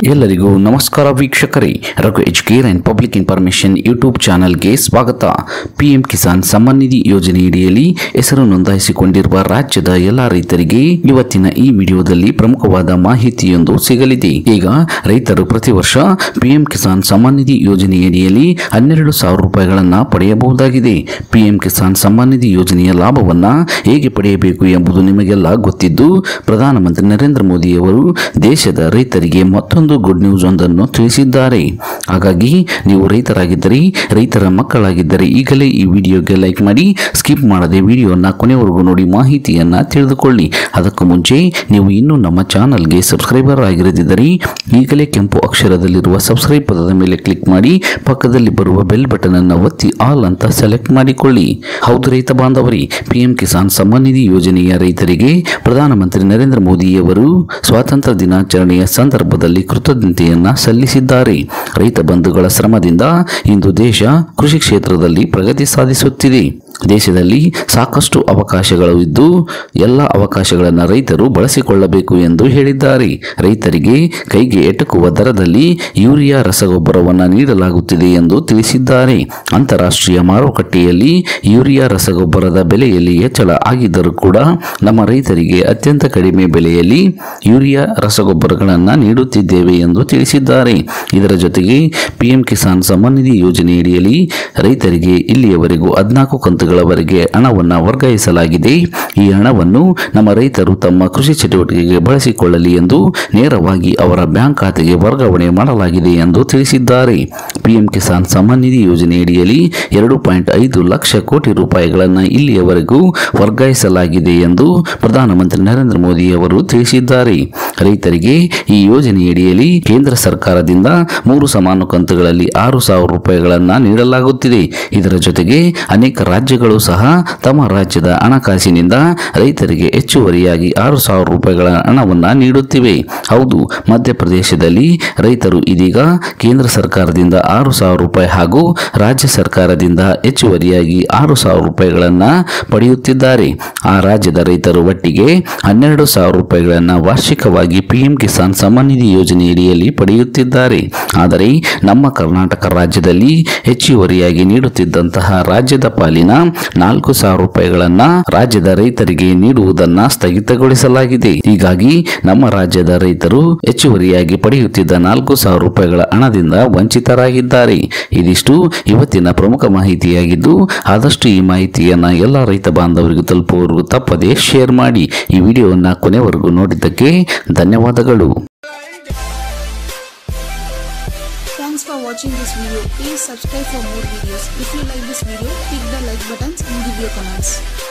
ಎಲ್ಲರಿಗೂ ನಮಸ್ಕಾರ ವೀಕ್ಷಕರೇ Raghu educare and public information YouTube ಚಾನಲ್ಗೆ ಸ್ವಾಗತ ಪಿಎಂ ಕಿಸಾನ್ ಸಮ್ಮಾನ್ ನಿಧಿ ಯೋಜನೆಯಡಿಯಲ್ಲಿ ಹೆಸರು ನೋಂದಾಯಿಸಿಕೊಂಡಿರುವ ರಾಜ್ಯದ ಎಲ್ಲ ರೈತರಿಗೆ ಇವತ್ತಿನ ಈ ವಿಡಿಯೋದಲ್ಲಿ ಪ್ರಮುಖವಾದ ಮಾಹಿತಿಯೊಂದು ಸಿಗಲಿದೆ ಈಗ ರೈತರು ಪ್ರತಿ ವರ್ಷ ಪಿಎಂ ಕಿಸಾನ್ ಸಮ್ಮಾನ್ ನಿಧಿ ಯೋಜನೆಯಡಿಯಲ್ಲಿ ಹನ್ನೆರಡು ಸಾವಿರ ರೂಪಾಯಿಗಳನ್ನ ಪಡೆಯಬಹುದಾಗಿದೆ ಪಿಎಂ ಕಿಸಾನ್ ಸಮ್ಮಾನ್ ನಿಧಿ ಯೋಜನೆಯ ಲಾಭವನ್ನ ಹೇಗೆ ಪಡೆಯಬೇಕು ಎಂಬುದು ನಿಮಗೆಲ್ಲ ಗೊತ್ತಿದ್ದು ಪ್ರಧಾನಮಂತ್ರಿ ನರೇಂದ್ರ ಮೋದಿಯವರು ದೇಶದ ರೈತರಿಗೆ ಮತ್ತೊಂದು ಗುಡ್ ನ್ಯೂಸ್ ಒಂದನ್ನು ತಿಳಿಸಿದ್ದಾರೆ ಹಾಗಾಗಿ ನೀವು ರೈತರಾಗಿದ್ದರೆ ರೈತರ ಮಕ್ಕಳಾಗಿದ್ದರೆ ಈಗಲೇ ಈ ವಿಡಿಯೋಗೆ ಲೈಕ್ ಮಾಡಿ ಸ್ಕಿಪ್ ಮಾಡದೆ ವಿಡಿಯೋನ ಕೊನೆವರೆಗೂ ನೋಡಿ ಮಾಹಿತಿಯನ್ನ ತಿಳಿದುಕೊಳ್ಳಿ ಅದಕ್ಕೂ ಮುಂಚೆ ನೀವು ಇನ್ನೂ ನಮ್ಮ ಚಾನಲ್ಗೆ ಸಬ್ಸ್ಕ್ರೈಬರ್ ಆಗಿರದಿದ್ದರೆ ಈಗಲೇ ಕೆಂಪು ಅಕ್ಷರದಲ್ಲಿರುವ ಸಬ್ಸ್ಕ್ರೈಬ್ ಪದದ ಮೇಲೆ ಕ್ಲಿಕ್ ಮಾಡಿ ಪಕ್ಕದಲ್ಲಿ ಬರುವ ಬೆಲ್ ಬಟನ್ ಅನ್ನು ಒತ್ತಿ ಆಲ್ ಅಂತ ಸೆಲೆಕ್ಟ್ ಮಾಡಿಕೊಳ್ಳಿ ಹೌದು ರೈತ ಬಾಂಧವರಿ ಪಿಎಂ ಕಿಸಾನ್ ಸಮ್ಮಾನ್ ನಿಧಿ ಯೋಜನೆಯ ರೈತರಿಗೆ ಪ್ರಧಾನಮಂತ್ರಿ ನರೇಂದ್ರ ಮೋದಿಯವರು ಸ್ವಾತಂತ್ರ್ಯ ದಿನಾಚರಣೆಯ ಸಂದರ್ಭದಲ್ಲಿ ಕೃತಜ್ಞತೆಯನ್ನ ಸಲ್ಲಿಸಿದ್ದಾರೆ ರೈತ ಬಂಧುಗಳ ಶ್ರಮದಿಂದ ಇಂದು ದೇಶ ಕೃಷಿ ಕ್ಷೇತ್ರದಲ್ಲಿ ಪ್ರಗತಿ ಸಾಧಿಸುತ್ತಿದೆ ದೇಶದಲ್ಲಿ ಸಾಕಷ್ಟು ಅವಕಾಶಗಳು ಇದ್ದು ಎಲ್ಲ ಅವಕಾಶಗಳನ್ನು ರೈತರು ಬಳಸಿಕೊಳ್ಳಬೇಕು ಎಂದು ಹೇಳಿದ್ದಾರೆ ರೈತರಿಗೆ ಕೈಗೆ ಎಟಕುವ ದರದಲ್ಲಿ ಯೂರಿಯಾ ರಸಗೊಬ್ಬರವನ್ನು ನೀಡಲಾಗುತ್ತಿದೆ ಎಂದು ತಿಳಿಸಿದ್ದಾರೆ ಅಂತಾರಾಷ್ಟ್ರೀಯ ಮಾರುಕಟ್ಟೆಯಲ್ಲಿ ಯೂರಿಯಾ ರಸಗೊಬ್ಬರದ ಬೆಲೆಯಲ್ಲಿ ಹೆಚ್ಚಳ ಆಗಿದ್ದರೂ ಕೂಡ ನಮ್ಮ ರೈತರಿಗೆ ಅತ್ಯಂತ ಕಡಿಮೆ ಬೆಲೆಯಲ್ಲಿ ಯೂರಿಯಾ ರಸಗೊಬ್ಬರಗಳನ್ನು ನೀಡುತ್ತಿದ್ದೇವೆ ಎಂದು ತಿಳಿಸಿದ್ದಾರೆ ಇದರ ಜೊತೆಗೆ ಪಿಎಂ ಕಿಸಾನ್ ಸಮ್ಮಾನ್ ನಿಧಿ ಯೋಜನೆಯಡಿಯಲ್ಲಿ ರೈತರಿಗೆ ಇಲ್ಲಿಯವರೆಗೂ ಹದಿನಾಲ್ಕು ಕಂತುಗಳವರೆಗೆ ಹಣವನ್ನು ವರ್ಗಾಯಿಸಲಾಗಿದೆ ಈ ಹಣವನ್ನು ನಮ್ಮ ರೈತರು ತಮ್ಮ ಕೃಷಿ ಚಟುವಟಿಕೆಗೆ ಬಳಸಿಕೊಳ್ಳಲಿ ಎಂದು ನೇರವಾಗಿ ಅವರ ಬ್ಯಾಂಕ್ ಖಾತೆಗೆ ವರ್ಗಾವಣೆ ಮಾಡಲಾಗಿದೆ ಎಂದು ತಿಳಿಸಿದ್ದಾರೆ ಪಿಎಂ ಕಿಸಾನ್ ಸಮ್ಮಾನ್ ನಿಧಿ ಯೋಜನೆಯಡಿಯಲ್ಲಿ ಎರಡು ಪಾಯಿಂಟ್ ಐದು ಲಕ್ಷ ಕೋಟಿ ರೂಪಾಯಿಗಳನ್ನು ಇಲ್ಲಿಯವರೆಗೂ ವರ್ಗಾಯಿಸಲಾಗಿದೆ ಎಂದು ಪ್ರಧಾನಮಂತ್ರಿ ನರೇಂದ್ರ ಮೋದಿ ಅವರು ತಿಳಿಸಿದ್ದಾರೆ ರೈತರಿಗೆ ಈ ಯೋಜನೆಯಡಿಯಲ್ಲಿ ಕೇಂದ್ರ ಸರ್ಕಾರದಿಂದ ಮೂರು ಸಮಾನ ಕಂತುಗಳಲ್ಲಿ ಆರು ಸಾವಿರ ರೂಪಾಯಿಗಳನ್ನು ನೀಡಲಾಗುತ್ತಿದೆ ಇದರ ಜೊತೆಗೆ ಅನೇಕ ರಾಜ್ಯಗಳು ಸಹ ತಮ್ಮ ರಾಜ್ಯದ ಹಣಕಾಸಿನಿಂದ ರೈತರಿಗೆ ಹೆಚ್ಚುವರಿಯಾಗಿ ಆರು ಸಾವಿರ ರೂಪಾಯಿಗಳ ಹಣವನ್ನು ನೀಡುತ್ತಿವೆ ಹೌದು ಮಧ್ಯಪ್ರದೇಶದಲ್ಲಿ ರೈತರು ಇದೀಗ ಕೇಂದ್ರ ಸರ್ಕಾರದಿಂದ ಆರು ಸಾವಿರ ರೂಪಾಯಿ ಹಾಗೂ ರಾಜ್ಯ ಸರ್ಕಾರದಿಂದ ಹೆಚ್ಚುವರಿಯಾಗಿ ಆರು ಸಾವಿರ ರೂಪಾಯಿಗಳನ್ನು ಪಡೆಯುತ್ತಿದ್ದಾರೆ ಆ ರಾಜ್ಯದ ರೈತರು ಒಟ್ಟಿಗೆ ಹನ್ನೆರಡು ಸಾವಿರ ರೂಪಾಯಿಗಳನ್ನು ವಾರ್ಷಿಕವಾಗಿ ಪಿಎಂ ಕಿಸಾನ್ ಸಮ್ಮಾನ್ ನಿಧಿ ಯೋಜನೆಯಡಿಯಲ್ಲಿ ಪಡೆಯುತ್ತಿದ್ದಾರೆ ಆದರೆ ನಮ್ಮ ಕರ್ನಾಟಕ ರಾಜ್ಯದಲ್ಲಿ ಹೆಚ್ಚುವರಿಯಾಗಿ ನೀಡುತ್ತಿದ್ದಂತಹ ರಾಜ್ಯದ ಪಾಲಿನ ನಾಲ್ಕು ಸಾವಿರ ರೂಪಾಯಿಗಳನ್ನ ರಾಜ್ಯದ ರೈತರಿಗೆ ನೀಡುವುದನ್ನ ಸ್ಥಗಿತಗೊಳಿಸಲಾಗಿದೆ ಹೀಗಾಗಿ ನಮ್ಮ ರಾಜ್ಯದ ರೈತರು ಹೆಚ್ಚುವರಿಯಾಗಿ ಪಡೆಯುತ್ತಿದ್ದ ನಾಲ್ಕು ಸಾವಿರ ರೂಪಾಯಿಗಳ ಹಣದಿಂದ ವಂಚಿತರಾಗಿದ್ದಾರೆ ಇದಿಷ್ಟು ಇವತ್ತಿನ ಪ್ರಮುಖ ಮಾಹಿತಿಯಾಗಿದ್ದು ಆದಷ್ಟು ಈ ಮಾಹಿತಿಯನ್ನ ಎಲ್ಲ ರೈತ ಬಾಂಧವರಿಗೂ ತಲುಪುವವರೆಗೂ ತಪ್ಪದೆ ಶೇರ್ ಮಾಡಿ ಈ ವಿಡಿಯೋವನ್ನ ಕೊನೆವರೆಗೂ ನೋಡಿದ್ದಕ್ಕೆ ಧನ್ಯವಾದಗಳು Thanks for watching this video. Please subscribe for more videos. If you like this video, click the like buttons and give your comments.